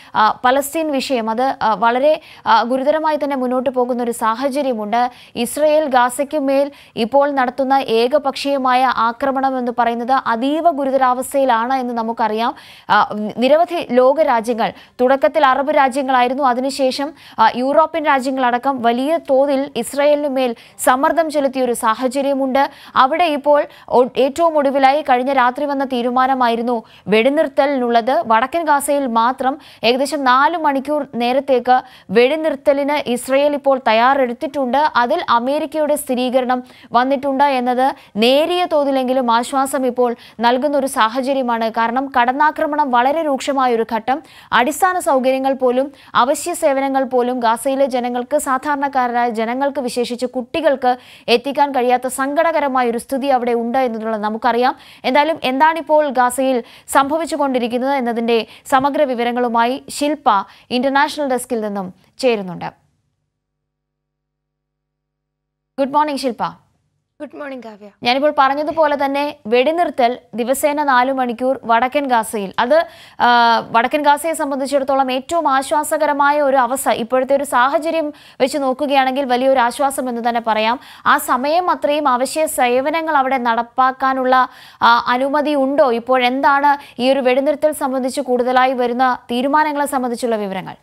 ആ, പലസ്തീൻ വിഷയം അത് ആ, വളരെ ആ, ഗുരുതരമായി തന്നെ മുന്നോട്ട് പോകുന്ന ഒരു സാഹചര്യമുണ്ട് ഇസ്രയേൽ ഗാസയ്ക്ക് മേൽ ഇപ്പോൾ നടത്തുന്ന ഏകപക്ഷീയമായ ആക്രമണം എന്ന് പറയുന്നത് അതീവ ഗുരുതരാവസ്ഥയിലാണ് എന്ന് നമുക്കറിയാം ആ, നിരവധി ലോക രാജ്യങ്ങൾ തുടക്കത്തിൽ അറബ് രാജ്യങ്ങളായിരുന്നു അതിനുശേഷം ആ, യൂറോപ്യൻ രാജ്യങ്ങളടക്കം വലിയ തോതിൽ ഇസ്രയേലിന് മേൽ സമ്മർദ്ദം ചെലുത്തിയ ഒരു സാഹചര്യമുണ്ട് അവിടെ ഇപ്പോൾ ഒ- ഏറ്റവും ഒടുവിലായി കഴിഞ്ഞ രാത്രി വന്ന തീരുമാനമായിരുന്നു വെടിനിർത്തലിനുള്ളത് വടക്കൻ ഗാസയിൽ മാത്രം ഏകദേശം നാല് മണിക്കൂർ നേരത്തേക്ക് വെടിനിർത്തലിന് ഇസ്രയേൽ ഇപ്പോൾ തയ്യാറെടുത്തിട്ടുണ്ട് അതിൽ അമേരിക്കയുടെ സ്ഥിരീകരണം വന്നിട്ടുണ്ട് എന്നത് നേരിയ തോതിലെങ്കിലും ആശ്വാസം ഇപ്പോൾ നൽകുന്ന ഒരു സാഹചര്യമാണ് കാരണം കടന്നാക്രമണം വളരെ രൂക്ഷമായ ഒരു ഘട്ടം അടിസ്ഥാന സൗകര്യങ്ങൾ പോലും അവശ്യ സേവനങ്ങൾ പോലും ഗാസയിലെ ജനങ്ങൾക്ക് സാധാരണക്കാരായ ജനങ്ങൾക്ക് വിശേഷിച്ച് കുട്ടികൾക്ക് എത്തിക്കാൻ കഴിയാത്ത സങ്കടകരമായ ഒരു സ്ഥിതി അവിടെ ഉണ്ട് എന്നുള്ളത് നമുക്കറിയാം എന്തായാലും എന്താണിപ്പോൾ ഗാസയിൽ സംഭവിച്ചുകൊണ്ടിരിക്കുന്നത് എന്നതിന്റെ സമഗ്ര വിവരങ്ങളുമായി ശില്പ ഇന്റർനാഷണൽ ഡെസ്കിൽ നിന്നും ചേരുന്നുണ്ട് good morning Shilpa good morning Kavya ഞാനിപ്പോൾ പറഞ്ഞതുപോലെ തന്നെ വെടിനിർത്തൽ ദിവസേന നാലു മണിക്കൂർ വടക്കൻ ഗാസയിൽ അത് ആ, വടക്കൻ ഗാസയെ സംബന്ധിച്ചിടത്തോളം ഏറ്റവും ആശ്വാസകരമായ ഒരു അവസ്ഥ ഇപ്പോഴത്തെ ഒരു സാഹചര്യം വെച്ച് നോക്കുകയാണെങ്കിൽ വലിയൊരു ആശ്വാസം എന്ന് തന്നെ പറയാം ആ സമയം അത്രയും അവശ്യ സേവനങ്ങൾ അവിടെ നടപ്പാക്കാനുള്ള ആ, അനുമതി ഉണ്ടോ ഇപ്പോഴെന്താണ് ഈ ഒരു വെടിനിർത്തൽ സംബന്ധിച്ച് കൂടുതലായി വരുന്ന തീരുമാനങ്ങളെ സംബന്ധിച്ചുള്ള വിവരങ്ങൾ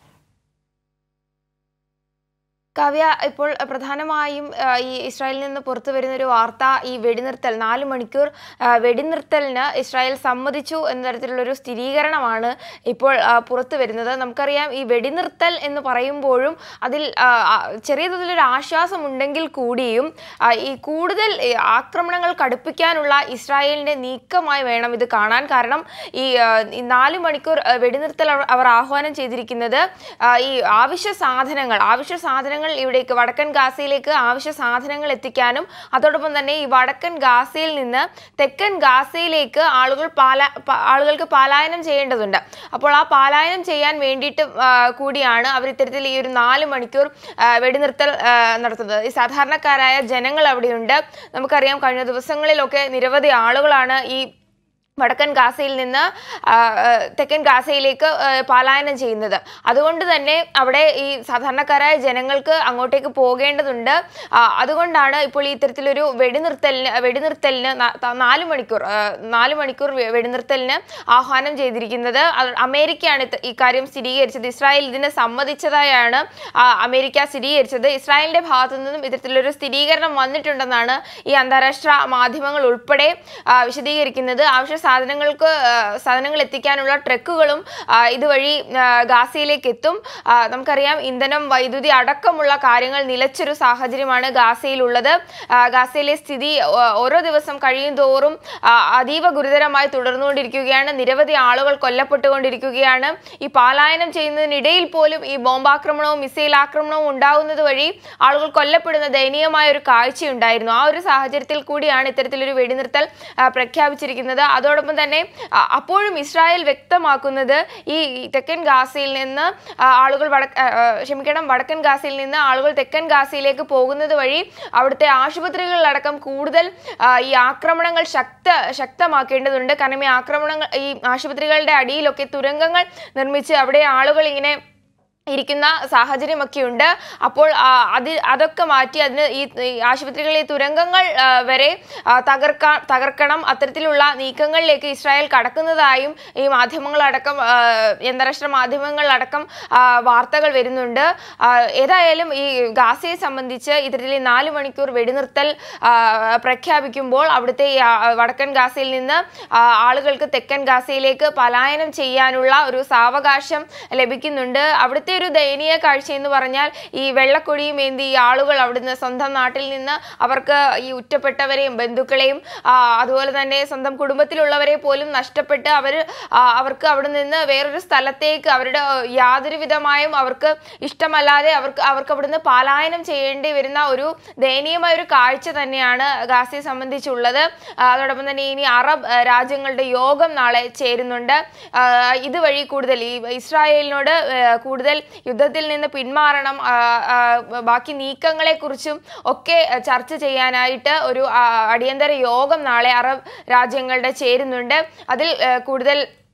കാവ്യ ഇപ്പോൾ പ്രധാനമായും ആ, ഈ ഇസ്രായേലിൽ നിന്ന് പുറത്തു വരുന്ന ഒരു വാർത്ത ഈ വെടിനിർത്തൽ നാല് മണിക്കൂർ ആ, വെടിനിർത്തലിന് ഇസ്രായേൽ സമ്മതിച്ചു എന്ന തരത്തിലുള്ള ഒരു സ്ഥിരീകരണമാണ് ഇപ്പോൾ ആ, പുറത്തു വരുന്നത് നമുക്കറിയാം ഈ വെടിനിർത്തൽ എന്ന് പറയുമ്പോഴും അതിൽ ആ, ആ, ചെറിയ തോതിലൊരു ആശ്വാസം ഉണ്ടെങ്കിൽ കൂടിയും ആ, ഈ കൂടുതൽ ഈ, ആക്രമണങ്ങൾ കടുപ്പിക്കാനുള്ള ഇസ്രായേലിന്റെ നീക്കമായി വേണം ഇത് കാണാൻ കാരണം ഈ ആ, ഈ നാല് മണിക്കൂർ ആ, വെടിനിർത്തൽ അവർ- അവർ ആഹ്വാനം ചെയ്തിരിക്കുന്നത് ആ, ഈ ആവശ്യ സാധനങ്ങൾ ആവശ്യ സാധനങ്ങൾ ഇവിടേക്ക് വടക്കൻ ഗാസയിലേക്ക് ആവശ്യ സാധനങ്ങൾ എത്തിക്കാനും അതോടൊപ്പം തന്നെ ഈ വടക്കൻ ഗാസയിൽ നിന്ന് തെക്കൻ ഗാസയിലേക്ക് ആളുകൾ പാല പ- ആളുകൾക്ക് പലായനം ചെയ്യേണ്ടതുണ്ട് അപ്പോൾ ആ പലായനം ചെയ്യാൻ വേണ്ടിയിട്ട് ആ, കൂടിയാണ് അവർ ഇത്തരത്തിൽ ഈ ഒരു നാല് മണിക്കൂർ ആ, വെടിനിർത്തൽ ആ, നടത്തുന്നത് ഈ സാധാരണക്കാരായ ജനങ്ങൾ അവിടെയുണ്ട് നമുക്കറിയാം കഴിഞ്ഞ ദിവസങ്ങളിലൊക്കെ നിരവധി ആളുകളാണ് ഈ വടക്കൻ ഗാസയിൽ നിന്ന് ആ, ആ, തെക്കൻ ഗാസയിലേക്ക് ആ, പലായനം ചെയ്യുന്നത് അതുകൊണ്ട് തന്നെ അവിടെ ഈ സാധാരണക്കാരായ ജനങ്ങൾക്ക് അങ്ങോട്ടേക്ക് പോകേണ്ടതുണ്ട് ആ, അതുകൊണ്ടാണ് ഇപ്പോൾ ഈ ഇത്തരത്തിലൊരു വെടിനിർത്തലിന് വെടിനിർത്തലിന് ന- ത- നാല് മണിക്കൂർ ആ, നാല് മണിക്കൂർ വെ- വെടിനിർത്തലിന് ആഹ്വാനം ചെയ്തിരിക്കുന്നത് അത് അമേരിക്കയാണ് ഇത് ഈ കാര്യം സ്ഥിരീകരിച്ചത് ഇസ്രായേൽ ഇതിന് സമ്മതിച്ചതായാണ് ആ, അമേരിക്ക സ്ഥിരീകരിച്ചത് ഇസ്രായേലിന്റെ ഭാഗത്തു നിന്നും ഇത്തരത്തിലൊരു സ്ഥിരീകരണം വന്നിട്ടുണ്ടെന്നാണ് ഈ അന്താരാഷ്ട്ര മാധ്യമങ്ങൾ ഉൾപ്പെടെ ആ, വിശദീകരിക്കുന്നത് ആവശ്യ സാധനങ്ങൾക്ക് ആ, സാധനങ്ങൾ എത്തിക്കാനുള്ള ട്രക്കുകളും ആ, ഇതുവഴി ആ, ഗാസയിലേക്ക് എത്തും ആ, നമുക്കറിയാം ഇന്ധനം വൈദ്യുതി അടക്കമുള്ള കാര്യങ്ങൾ നിലച്ചൊരു സാഹചര്യമാണ് ഗാസയിലുള്ളത് ആ, ഗാസയിലെ സ്ഥിതി ഓ- ഓരോ ദിവസം കഴിയും തോറും ആ, അതീവ ഗുരുതരമായി തുടർന്നുകൊണ്ടിരിക്കുകയാണ് നിരവധി ആളുകൾ കൊല്ലപ്പെട്ടുകൊണ്ടിരിക്കുകയാണ് ഈ പലായനം ചെയ്യുന്നതിനിടയിൽ പോലും ഈ ബോംബാക്രമണവും മിസൈൽ ആക്രമണവും ഉണ്ടാകുന്നത് വഴി ആളുകൾ കൊല്ലപ്പെടുന്ന ദയനീയമായ ഒരു കാഴ്ചയുണ്ടായിരുന്നു ആ ഒരു സാഹചര്യത്തിൽ കൂടിയാണ് ഇത്തരത്തിലൊരു വെടിനിർത്തൽ ആ, പ്രഖ്യാപിച്ചിരിക്കുന്നത് അതോടൊപ്പം തന്നെ ആ, അപ്പോഴും ഇസ്രായേൽ വ്യക്തമാക്കുന്നത് ഈ തെക്കൻ ഗാസയിൽ നിന്ന് ആ, ആളുകൾ വടക്ക് ആ, ആ, ക്ഷമിക്കണം വടക്കൻ ഗാസയിൽ നിന്ന് ആളുകൾ തെക്കൻ ഗാസയിലേക്ക് പോകുന്നത് വഴി അവിടുത്തെ ആശുപത്രികളിലടക്കം കൂടുതൽ ആ, ഈ ആക്രമണങ്ങൾ ശക്ത ശക്തമാക്കേണ്ടതുണ്ട് കാരണം ഈ ആക്രമണങ്ങൾ ഈ ആശുപത്രികളുടെ അടിയിലൊക്കെ തുരങ്കങ്ങൾ നിർമ്മിച്ച് അവിടെ ആളുകൾ ഇങ്ങനെ ഇരിക്കുന്ന സാഹചര്യമൊക്കെ ഉണ്ട് അപ്പോൾ ആ, അത് അതൊക്കെ മാറ്റി അതിന് ഈ ഈ ആശുപത്രികളിലെ തുരങ്കങ്ങൾ ആ, വരെ ആ, തകർക്കാൻ തകർക്കണം അത്തരത്തിലുള്ള നീക്കങ്ങളിലേക്ക് ഇസ്രായേൽ കടക്കുന്നതായും ഈ മാധ്യമങ്ങളടക്കം ആ, അന്താരാഷ്ട്ര മാധ്യമങ്ങളിലടക്കം ആ, വാർത്തകൾ വരുന്നുണ്ട് ആ, ഏതായാലും ഈ ഗാസയെ സംബന്ധിച്ച് ഇത്തരത്തിൽ ഈ നാല് മണിക്കൂർ വെടിനിർത്തൽ ആ, പ്രഖ്യാപിക്കുമ്പോൾ അവിടുത്തെ ഈ, ആ, വടക്കൻ ഗാസയിൽ നിന്ന് ആ, ആളുകൾക്ക് തെക്കൻ ഗാസയിലേക്ക് പലായനം ചെയ്യാനുള്ള ഒരു സാവകാശം ലഭിക്കുന്നുണ്ട് അവിടുത്തെ ഒരു ദയനീയ കാഴ്ച എന്ന് പറഞ്ഞാൽ ഈ വെള്ളക്കൊടിയും ഏന്തി ഈ ആളുകൾ അവിടുന്ന് സ്വന്തം നാട്ടിൽ നിന്ന് അവർക്ക് ഈ ഉറ്റപ്പെട്ടവരെയും ബന്ധുക്കളെയും ആ, അതുപോലെ തന്നെ സ്വന്തം കുടുംബത്തിലുള്ളവരെ പോലും നഷ്ടപ്പെട്ട് അവർ അവർക്ക് അവിടെ നിന്ന് വേറൊരു സ്ഥലത്തേക്ക് അവരുടെ ആ, യാതൊരു വിധമായും അവർക്ക് ഇഷ്ടമല്ലാതെ അവർക്ക് അവർക്ക് അവിടുന്ന് പലായനം ചെയ്യേണ്ടി വരുന്ന ഒരു ദയനീയമായ ഒരു കാഴ്ച തന്നെയാണ് ഗാസയെ സംബന്ധിച്ചുള്ളത് ആ, അതോടൊപ്പം തന്നെ ഇനി അറബ് ആ, രാജ്യങ്ങളുടെ യോഗം നാളെ ചേരുന്നുണ്ട് ആ, ഇതുവഴി കൂടുതൽ ഈ ഇസ്രായേലിനോട് ആ, കൂടുതൽ യുദ്ധത്തിൽ നിന്ന് പിന്മാറണം ആ, ആ, ബാക്കി നീക്കങ്ങളെ കുറിച്ചും ഒക്കെ ചർച്ച ചെയ്യാനായിട്ട് ഒരു ആ, അടിയന്തര യോഗം നാളെ അറബ് രാജ്യങ്ങളുടെ ചേരുന്നുണ്ട് അതിൽ ആ, കൂടുതൽ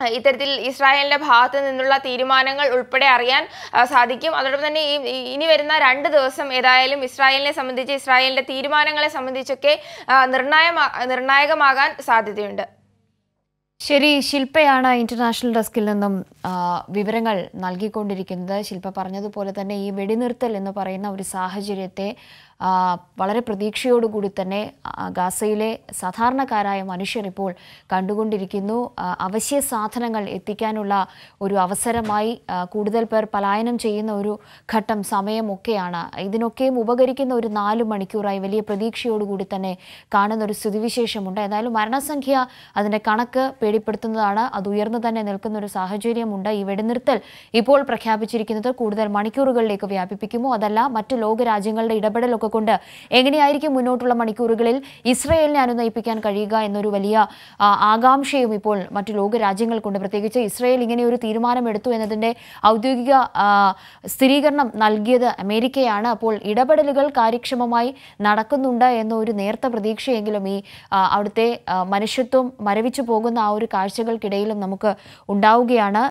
അഹ് ഇത്തരത്തിൽ ഇസ്രായേലിന്റെ ഭാഗത്ത് നിന്നുള്ള തീരുമാനങ്ങൾ ഉൾപ്പെടെ അറിയാൻ അഹ് സാധിക്കും അതോടൊപ്പം തന്നെ ഈ ഈ- ഇനി വരുന്ന രണ്ട് ദിവസം ഏതായാലും ഇസ്രായേലിനെ സംബന്ധിച്ച് ഇസ്രായേലിന്റെ തീരുമാനങ്ങളെ സംബന്ധിച്ചൊക്കെ അഹ് നിർണായമാ നിർണായകമാകാൻ സാധ്യതയുണ്ട് ശരി ശില്പയാണ് ഇന്റർനാഷണൽ ഡെസ്കിൽ നിന്നും ആ, വിവരങ്ങൾ നൽകിക്കൊണ്ടിരിക്കുന്നത് ശില്പ പറഞ്ഞതുപോലെ തന്നെ ഈ വെടിനിർത്തൽ എന്ന് പറയുന്ന ഒരു സാഹചര്യത്തെ ആ, വളരെ പ്രതീക്ഷയോടുകൂടി തന്നെ ആ, ഗാസയിലെ സാധാരണക്കാരായ മനുഷ്യർ ഇപ്പോൾ കണ്ടുകൊണ്ടിരിക്കുന്നു ആ, അവശ്യ സാധനങ്ങൾ എത്തിക്കാനുള്ള ഒരു അവസരമായി ആ, കൂടുതൽ പേർ പലായനം ചെയ്യുന്ന ഒരു ഘട്ടം സമയമൊക്കെയാണ് ഇതിനൊക്കെയും ഉപകരിക്കുന്ന ഒരു നാല് മണിക്കൂറായി വലിയ പ്രതീക്ഷയോടുകൂടി തന്നെ കാണുന്ന ഒരു സ്ഥിതിവിശേഷമുണ്ട് ഏതായാലും മരണസംഖ്യ അതിൻ്റെ കണക്ക് പേടിപ്പെടുത്തുന്നതാണ് അത് ഉയർന്നു തന്നെ നിൽക്കുന്ന ഒരു സാഹചര്യമുണ്ട് ഈ വെടിനിർത്തൽ ഇപ്പോൾ പ്രഖ്യാപിച്ചിരിക്കുന്നത് കൂടുതൽ മണിക്കൂറുകളിലേക്ക് വ്യാപിപ്പിക്കുമോ അതല്ല മറ്റ് ലോകരാജ്യങ്ങളുടെ ഇടപെടലൊക്കെ കൊണ്ട് എങ്ങനെയായിരിക്കും മുന്നോട്ടുള്ള മണിക്കൂറുകളിൽ ഇസ്രയേലിനെ അനുനയിപ്പിക്കാൻ കഴിയുക എന്നൊരു വലിയ ആ, ആകാംക്ഷയും ഇപ്പോൾ മറ്റു ലോകരാജ്യങ്ങൾക്കുണ്ട് പ്രത്യേകിച്ച് ഇസ്രയേൽ ഇങ്ങനെ ഒരു തീരുമാനമെടുത്തു എന്നതിൻ്റെ ഔദ്യോഗിക ആ, സ്ഥിരീകരണം നൽകിയത് അമേരിക്കയാണ് അപ്പോൾ ഇടപെടലുകൾ കാര്യക്ഷമമായി നടക്കുന്നുണ്ട് എന്നൊരു നേർത്ത പ്രതീക്ഷയെങ്കിലും ഈ ആ, അവിടുത്തെ ആ, മനുഷ്യത്വം മരവിച്ചു പോകുന്ന ആ ഒരു കാഴ്ചകൾക്കിടയിലും നമുക്ക് ഉണ്ടാവുകയാണ്